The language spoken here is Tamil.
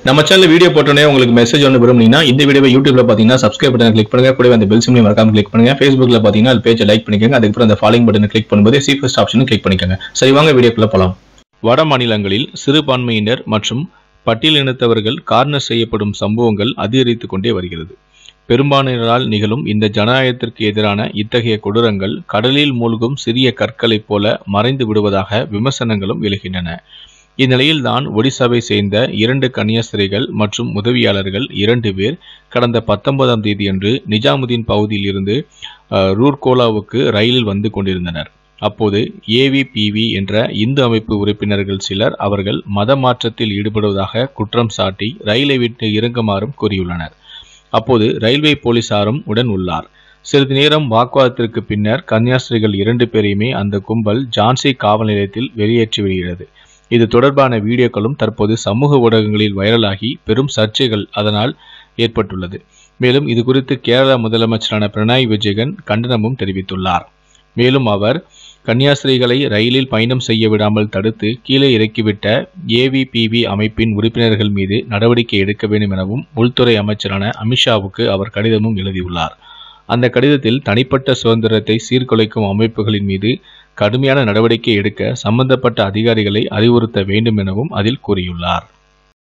நம்ம சேனல் வீடியோ போட்டோன்னே உங்களுக்கு மெசேஜ் ஒன்று விரும்புனீங்கன்னா இந்த வீடியோவை யூடியூப்ல பார்த்தீங்கன்னா சப்ஸ்கிரைப் பட்டன் கிளிக் பண்ணுங்க கூடவே அந்த பெல் சிம்லையும் மறக்காம கிளிக் பண்ணுங்க ஃபேஸ்புக்ல பார்த்தீங்கன்னா அது பேஜை லைக் பண்ணிக்கோங்க அதுக்கப்புறம் அந்த ஃபாலோயிங் பட்டனை கிளிக் பண்ணும்போது சி ஃபர்ஸ்ட் ஆப்ஷனும் கிளிக் பண்ணிக்கோங்க சரி வாங்க வீடியோக்குள்ள போலாம் வட மாநிலங்களில் சிறுபான்மையினர் மற்றும் பட்டியலினத்தவர்கள் கார்னர் செய்யப்படும் சம்பவங்கள் அதிகரித்துக் கொண்டே வருகிறது பெரும்பான்மையினரால் நிகழும் இந்த ஜனநாயகத்திற்கு எதிரான இத்தகைய கொடூரங்கள் கடலில் மூழ்கும் சிறிய கற்களைப் போல மறைந்து விடுவதாக விமர்சனங்களும் எழுகின்றன இந்நிலையில்தான் ஒடிசாவை சேர்ந்த இரண்டு கன்னியாஸ்திரிகள் மற்றும் உதவியாளர்கள் இரண்டு பேர் கடந்த பத்தொன்பதாம் தேதியன்று நிஜாமுதீன் பகுதியில் இருந்து அஹ், ரூர்கோலாவுக்கு ரயிலில் வந்து கொண்டிருந்தனர் அப்போது ஏவிபிவி என்ற இந்து அமைப்பு உறுப்பினர்கள் சிலர் அவர்கள் மத மாற்றத்தில் ஈடுபடுவதாக குற்றம் சாட்டி ரயிலை விட்டு இறங்குமாறும் கூறியுள்ளனர் அப்போது ரயில்வே போலீசாரும் உடன் உள்ளார் சிறிது நேரம் வாக்குவாதத்திற்கு பின்னர் கன்னியாஸ்திரிகள் இரண்டு பேரையுமே அந்த கும்பல் ஜான்சி காவல் நிலையத்தில் வெளியேற்றி விடுகிறது இது தொடர்பான வீடியோக்களும் தற்போது சமூக ஊடகங்களில் வைரலாகி பெரும் சர்ச்சைகள் அதனால் ஏற்பட்டுள்ளது மேலும் இது குறித்து கேரள முதலமைச்சரான பினராயி விஜயன் கண்டனமும் தெரிவித்துள்ளார் மேலும் அவர் கன்னியாஸ்திரிகளை ரயிலில் பயணம் செய்ய விடாமல் தடுத்து கீழே இறக்கிவிட்ட ஏவிபிவி அமைப்பின் உறுப்பினர்கள் மீது நடவடிக்கை எடுக்க வேண்டும் எனவும் உள்துறை அமைச்சரான அமித்ஷாவுக்கு அவர் கடிதமும் எழுதியுள்ளார் அந்த கடிதத்தில் தனிப்பட்ட சுதந்திரத்தை சீர்குலைக்கும் அமைப்புகளின் மீது கடுமையான நடவடிக்கை எடுக்க சம்பந்தப்பட்ட அதிகாரிகளை அறிவுறுத்த வேண்டும் எனவும் அதில் கூறியுள்ளார்